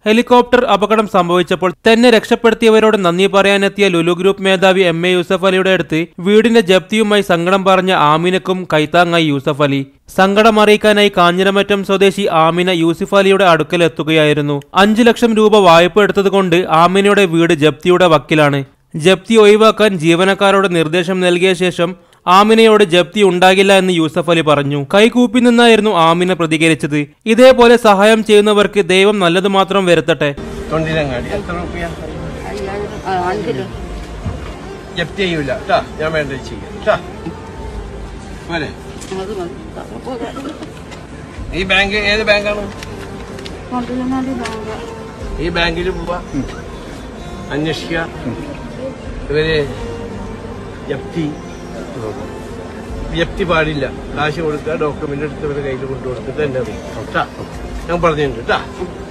helicopter അപകടം സംഭവിച്ചപ്പോൾ തന്നെ രക്ഷപ്പെടുത്തിയവരോട് നന്ദി പറയാനെത്തിയ ലുലു ഗ്രൂപ്പ് മേധാവി എം എ യൂസഫ് അലിയുടെ അടുത്ത് വീടിന്റെ ജപ്തിയുമായി സങ്കടം പറഞ്ഞ ആമിനക്കും കൈത്താങ്ങായി യൂസഫ് അലി സങ്കടം അറിയിക്കാനായി കാഞ്ഞിരമറ്റം സ്വദേശി ആമിന യൂസഫ് അലിയുടെ അടുക്കൽ എത്തുകയായിരുന്നു അഞ്ചു ലക്ഷം രൂപ വായ്പ എടുത്തതുകൊണ്ട് ആമിനയുടെ വീട് ജപ്തിയുടെ വക്കിലാണ് ജപ്തി ഒഴിവാക്കാൻ ജീവനക്കാരോട് നിർദ്ദേശം നൽകിയ ശേഷം ആമിനയോട് ജപ്തി ഉണ്ടാകില്ല എന്ന് യൂസഫ് അലി പറഞ്ഞു കൈകൂപ്പി നിന്നായിരുന്നു ആമിന പ്രതികരിച്ചത് ഇതേപോലെ സഹായം ചെയ്യുന്നവർക്ക് ദൈവം നല്ലത് മാത്രം വരുത്തട്ടെ തൊണ്ടിലങ്ങാടി എത്ര റുപ്യ അയ്യായിരം ആ, അഞ്ച് രൂപ ജപ്തി ചെയ്യൂല കേട്ടാ ഞാൻ വേണ്ട ചെയ്യാം കേട്ടാ പോരെ അത് മതി അപ്പോൾ ഈ ബാങ്ക് ഏത് ബാങ്കാണ് കൊണ്ടുവന്നാല് ബാങ്ക് ഈ ബാങ്കിൽ പോവാ അന്വേഷിക്കുക ഇവര് ജപ്തി ജപ്തി പാടില്ല കാശ് കൊടുക്കുക ഡോക്യുമെന്റ് എടുത്ത് ഇവരുടെ കയ്യിൽ കൊണ്ടു കൊടുത്തിട്ട് തന്നെ അറിയും കേട്ടാ ഞാൻ പറഞ്ഞിട്ടുണ്ട് കേട്ടാ